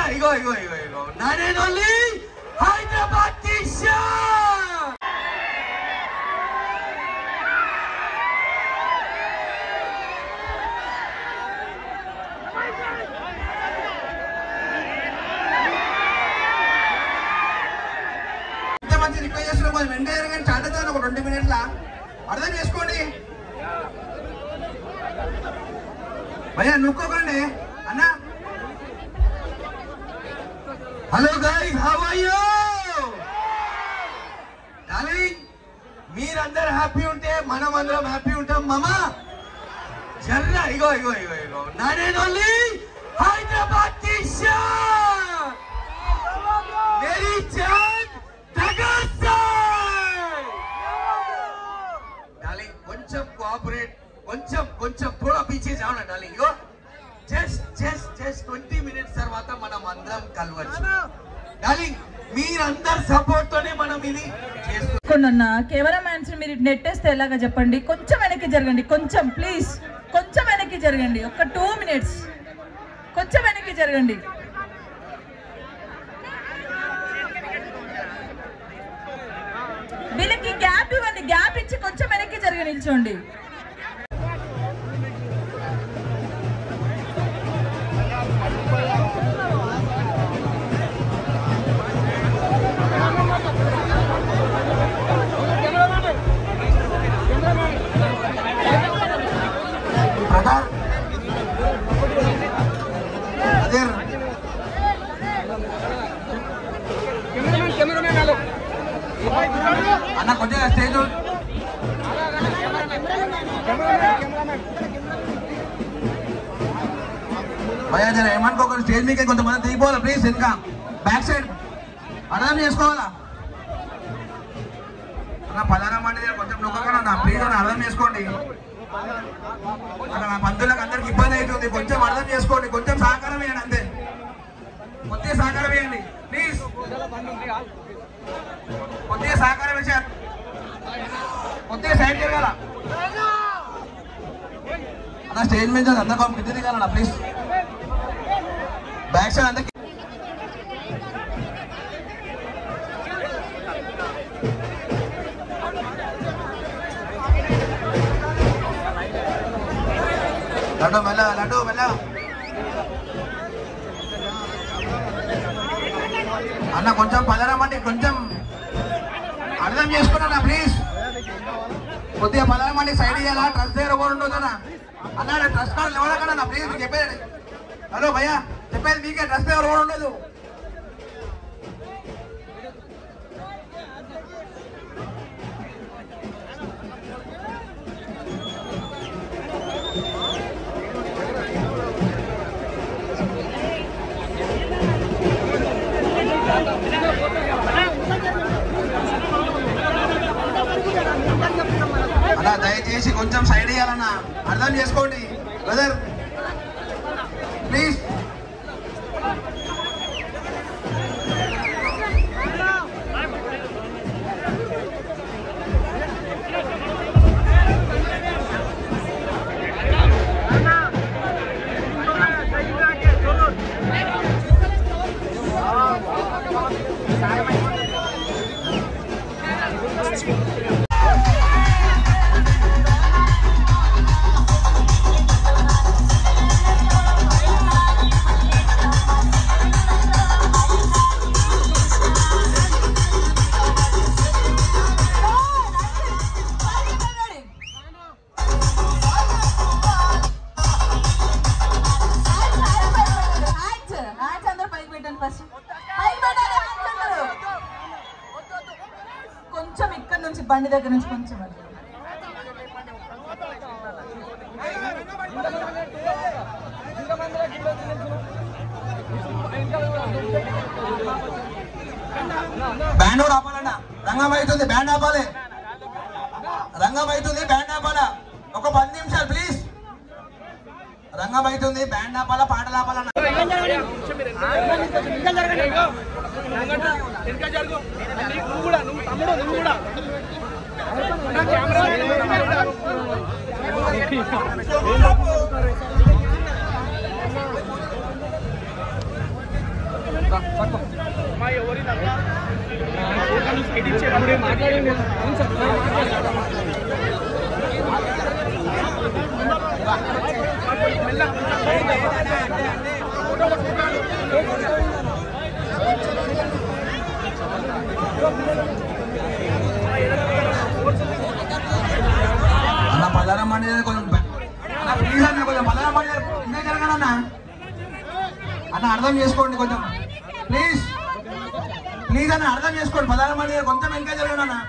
ఇగో ఇగో ఇగో ఇగో నానేనోళ్ళి హైదరాబాద్ టీషా ఇంత మంచి రిక్వెస్ట్ చేస్తున్నాం కొంచెం వెంటనే కానీ స్టార్ట్ అవుతుంది ఒక ట్వంటీ మినిట్ల అర్థం చేసుకోండి భయ్యా నుక్కోకండి అన్న hello guys how are you darling మీరందరూ హ్యాపీ ఉంటే మనం అందరం హ్యాపీ ఉంటాం మామా జర్ర ఇగో ఇగో ఇగో ఇగో నానేనోళ్ళి హైదరాబాద్ టీషా मेरी जान डार्लिंग కొంచెం కోఆపరేట్ కొంచెం కొంచెం థోడా పీछे जाओ ना darling yo just just just 20 minutes తర్వాత మనం అందరం కలవచ్చు డార్లింగ్ మీరందరు సపోర్ట్ తోనే మనం ఇది చేసుకుంటాం కొన్న కెమెరా మ్యాన్స్ మీరు ఇటు నెట్టేస్తే ఎలాగా చెప్పండి కొంచెం వెనక్కి జరగండి కొంచెం ప్లీజ్ కొంచెం వెనక్కి జరగండి ఒక టూ మినిట్స్ కొంచెం వెనక్కి జరగండి వీళ్ళకి గ్యాప్ ఇవ్వండి గ్యాప్ ఇచ్చి కొంచెం వెనక్కి జరిగి నిల్చోండి బ్రదర్ అదే అన్న కొంచెం స్టేజ్ భయ జర ఏమనుకోకండి స్టేజ్ మీకే కొంతమంది దిగిపోవాలి ప్లీజ్ ఇంకా బ్యాక్ సైడ్ అర్థం చేసుకోవాలా అన్న పలానా మంది దగ్గర కొంచెం నొక్కకుండా అన్న ప్లీజ్ అని అర్థం చేసుకోండి అక్కడ నా పంతులకు అందరికి ఇబ్బంది అవుతుంది కొంచెం అర్థం చేసుకోండి కొంచెం సహకారం ఇవ్వండి అంతే కొద్దిగా సహకారం ఇవ్వండి ప్లీజ్ కొద్దిగా సహకారం ఇచ్చారు కొద్దిగా సైడ్ జరగాల అన్న స్టేజ్ మీద అందరు కొంచెం కింద దిగాలన్న ప్లీజ్ బ్యాక్ సైడ్ అందరికి లడ్డు మెల్ల లడ్డు మెల్ల అన్న కొంచెం పదరమండి కొంచెం అర్థం చేసుకున్నా ప్లీజ్ కొద్దిగా పదరమండి సైడ్ ఇవ్వాలా ట్రస్ట్ దగ్గర కూడా ఉండదు కదా అన్న ట్రస్ట్ కార్డు ఇవ్వడకన్నా ప్లీజ్ మీకు చెప్పేది హలో భయ్యా చెప్పేది మీకే ట్రస్ట్ దగ్గర కూడా ఉండదు అలా దయచేసి కొంచెం సైడ్ ఇవ్వాలన్నా అర్థం చేసుకోండి బ్రదర్ ప్లీజ్ కొంచెం ఇక్కడ నుంచి బండి దగ్గర నుంచి కొంచెం అది. బ్యాండ్ కూడా ఆపాలన్నా రంగం అవుతుంది బ్యాండ్ ఆపాలి రంగం అవుతుంది బ్యాండ్ ఆపాలా ఒక పది నిమిషాలు ప్లీజ్ రంగం అవుతుంది బ్యాండ్ ఆపాలా పాటలు ఆపాలన్నా అన్న పదారం మండి కొంచెం బ- అన్న ప్లీజ్ అన్న కొంచెం పదారం మండి ఇంకా జరగండి అన్న అన్న అర్థం చేసుకోండి కొంచెం ప్లీజ్ ప్లీజ్ అన్న అర్థం చేసుకోండి పదారం మంది కొంచెం ఇంకా జరగండి అన్న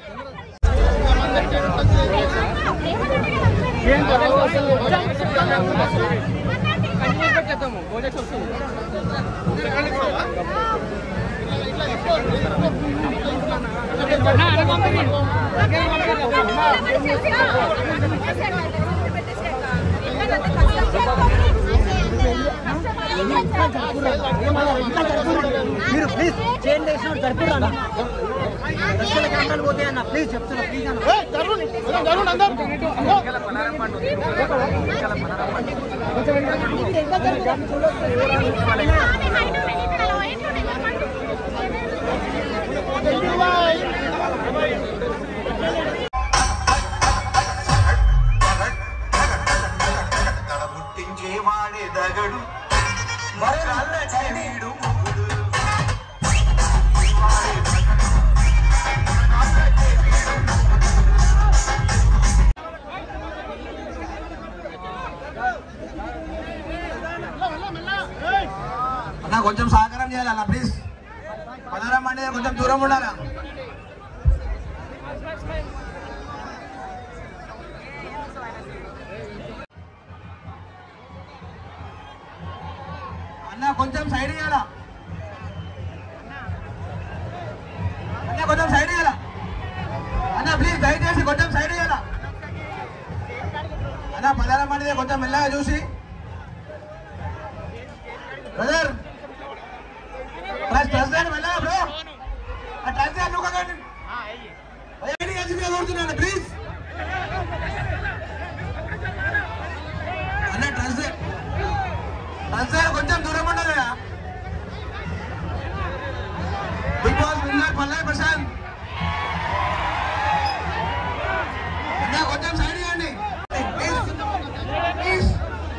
మీరు ప్లీజ్ చేంజ్ చేసిన జరుపురా అన్న దర్శన కెమెరాలు పోతే అన్న ప్లీజ్ చెప్తున్నా ప్లీజ్ అన్న పుట్టించే వాడే దగడు మరి అల్ల చెవీడు మొగుడు. వాడే దగడు. అల్ల చెవీడు మొగుడు. అన్న కొంచెం సహకారం చేయాలి అన్న ప్లీజ్ పదహారం మంది కొంచెం దూరం ఉండాలా అన్న కొంచెం సైడ్ చేయాలా అన్న కొంచెం సైడ్ చేయాలా అన్న ప్లీజ్ దయచేసి కొంచెం సైడ్ చేయాలా అన్న పదహారం మంది కొంచెం మెల్లగా చూసి బ్రదర్ ట్రస్ట్ ట్రస్ట్ చేయండి మెల్లగా బ్రో ఆ ట్రస్ట్ చేయండి నువ్వు కదండి ఏంటి కలిసి కోరుతున్నాను ప్లీజ్ అన్న ట్రస్ట్ ట్రస్ట్ చేయాలి కొంచెం దూరం ఉండాలి Bigg Boss winner Pallavi Prashanth అన్న కొంచెం సైడ్ చేయండి ప్లీజ్ ప్లీజ్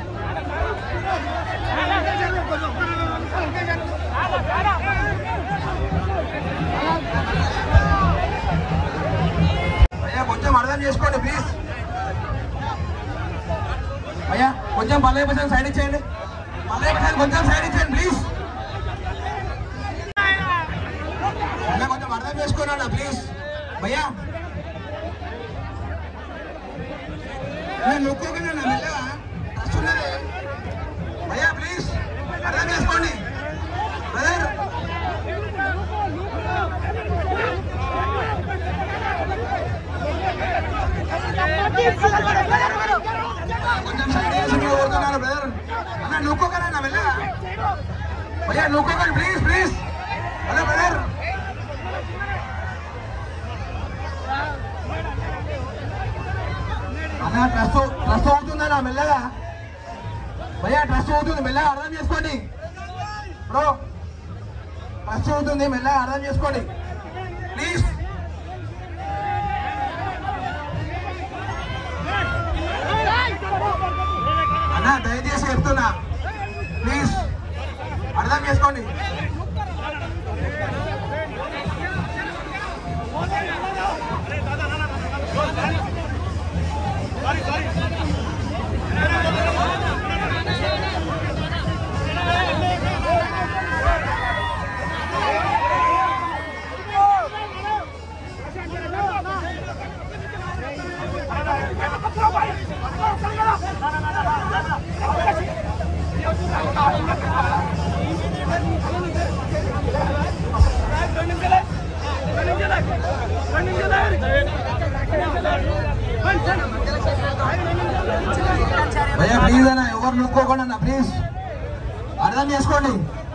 అయ్యా కొంచెం అర్థం చేసుకోండి ప్లీజ్ అయ్యా కొంచెం పల్లవి ప్రశాంత్ సైడ్ ఇచ్చేయండి పల్లవి ప్రశాంత్ కొంచెం సైడ్ ఇచ్చేయండి ప్లీజ్ అయ్యా కొంచెం అర్థం చేసుకోండి ప్లీజ్ భయ్యా నేను నొక్కోకుండా మెల్లగా ట్రస్ట్ ఉన్నది భయ్యా ప్లీజ్ అర్థం చేసుకోండి బ్రదర్ కొంచెం సైడ్ చేసి మీరు కోరుతున్నాను బ్రదర్ అన్న నొక్కోకనా మెల్లగా భయ్యా నొక్కోకండి ప్లీజ్ ప్లీజ్ హలో బ్రదర్ అన్న ట్రస్ట్ ట్రస్ట్ అవుతుందన్నా మెల్లగా భయ్యా ట్రస్ట్ అవుతుంది మెల్లగా అర్థం చేసుకోండి బ్రో ట్రస్ట్ అవుతుంది మెల్లగా అర్థం చేసుకోండి ప్లీజ్ అన్న దయచేసి చెప్తున్నా ప్లీజ్ అర్థం చేసుకోండి భయ్యా ప్లీజ్ అన్న ఎవరు నొక్కోకండి అన్న ప్లీజ్ అర్థం చేసుకోండి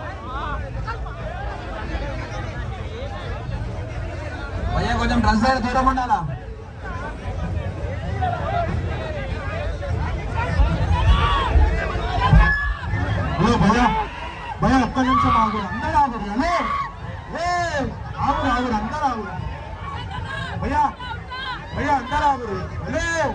భయ్యా కొంచెం డ్రెస్ దగ్గర దూరం ఉండాలా హలో భయ్యా భయ్యా ఒక్క నిమిషం ఆగురు అందరూ ఆగురు హలో ఏ ఆగురు ఆగురు అందరూ ఆగురు भैया भैया अंदर आ गुरु हेलो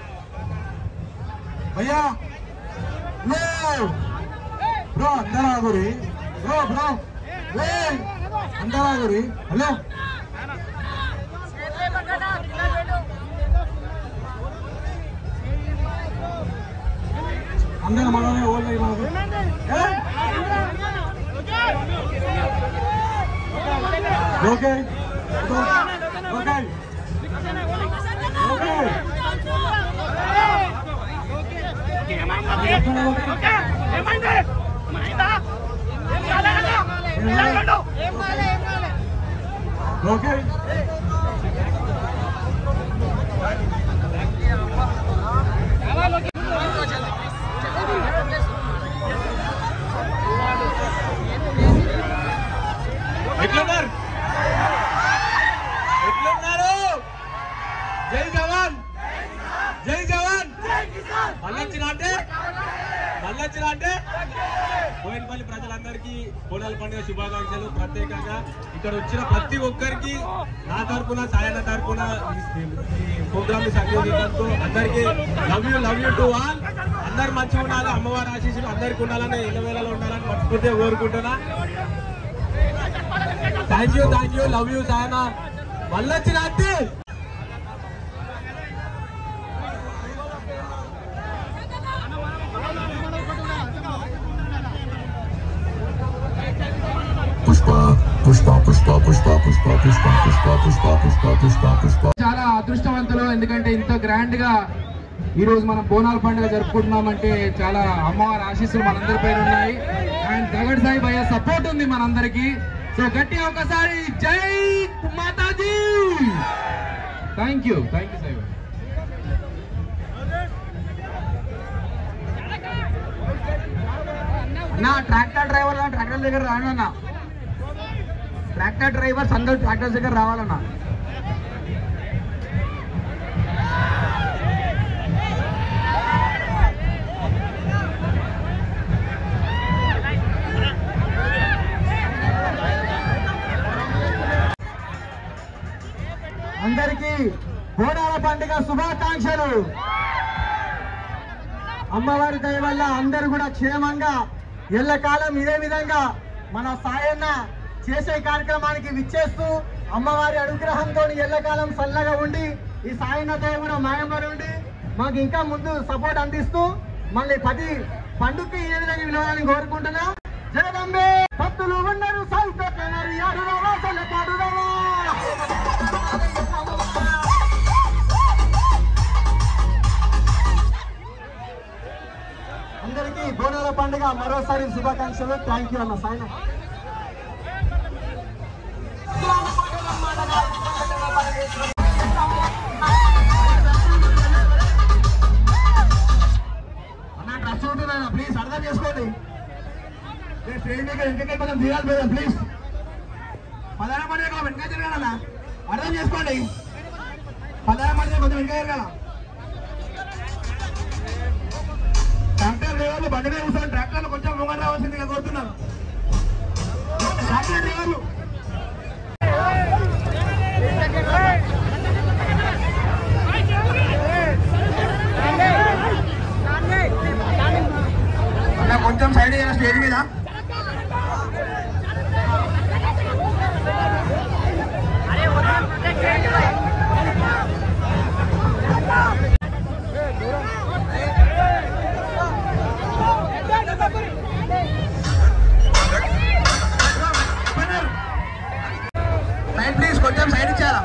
भैया हेलो ब्रो अंदर आ गुरु ब्रो ब्रो ए अंदर आ गुरु हेलो अंदर మనమే ఓల్ అయ్యి మనకు ఓకే ఓకే ఓకే ఓకే ఎట్లున్నారు ఎట్లున్నారు జై జవాన్ జై జవాన్ మళ్ళొచ్చిన అంటే మళ్ళొచ్చిన అంటే బోయినపల్లి ప్రజలందరికీ బోనాల పండుగ శుభాకాంక్షలు ప్రత్యేకంగా ఇక్కడ వచ్చిన ప్రతి ఒక్కరికి నా తరపున సాయన తరపున ప్రోగ్రామ్ సంయోజించడంతో అందరికీ love you love you to all అందరు మంచిగా ఉండాలి అమ్మవారి ఆశీస్సులు అందరికీ ఉండాలని ఇళ్ళ వేళలో ఉండాలని మనస్ఫూర్తిగా కోరుకుంటున్నా thank you thank you love you సాయన మళ్ళొచ్చిన అంటే పుష్ప పుష్ప పుష్ప పుష్ప పుష్ప పుష్ప పుష్ప పుష్ప పుష్ప పుష్ప పుష్ప చాలా అదృష్టవంతులు ఎందుకంటే ఇంత గ్రాండ్ గా ఈ రోజు మనం బోనాల పండుగ జరుపుకుంటున్నామంటే చాలా అమ్మవారి ఆశీస్సులు మనందరి పైన ఉన్నాయి అండ్ దగడ్ సాయి భయ్య సపోర్ట్ ఉంది మనందరికి సో గట్టిగా ఒకసారి జై మాతాజీ thank you thank you Sai భయ్య. నా ట్రాక్టర్ డ్రైవర్ ట్రాక్టర్ దగ్గర రానన్నా ట్రాక్టర్ డ్రైవర్స్ అందరూ ట్రాక్టర్ దగ్గర రావాలన్నా అందరికీ బోనాల పండుగ శుభాకాంక్షలు అమ్మవారి దయ వల్ల అందరూ కూడా క్షేమంగా ఎల్లకాలం ఇదే విధంగా మన సాయన్న చేసే కార్యక్రమానికి విచ్చేస్తూ అమ్మవారి అనుగ్రహంతో ఎల్లకాలం చల్లగా ఉండి ఈ సాయన్న దయ కూడా మాయంబడి ఉండి మాకు ఇంకా ముందు సపోర్ట్ అందిస్తూ మళ్ళీ పది పండుగకి ఏ విధంగా విలువాలని కోరుకుంటున్నా జగదంబే భక్తులు ఉన్నారు సాయితోన్నారు యారు రావా సొల్లకాడు రావా అందరికీ బోనాల పండుగ మరోసారి శుభాకాంక్షలు థ్యాంక్ యూ అన్న సాయి అన్న డ్రెస్ ఉంటుందా ప్లీజ్ అర్థం చేసుకోండి నేను స్టేజ్ దగ్గర ఇంటికి కొంచెం దిగాలి మీద ప్లీజ్ పదహారు మంది ఇక్కడ వెనక తిరగాలన్నా అర్థం చేసుకోండి పదహారు మంది కొంచెం వెనక తిరగాల ట్రాక్టర్ డ్రైవర్లు బండి మీద కూర్చొని ట్రాక్టర్లు కొంచెం ముంగట రావాల్సిందిగా కోరుతున్నాను ట్రాక్టర్ డ్రైవర్లు అన్న కొంచెం సైడ్ అయ్యారా స్టేజ్ మీద సైడ్ ప్లీజ్ కొంచెం సైడ్ ఇచ్చారా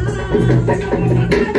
ఆ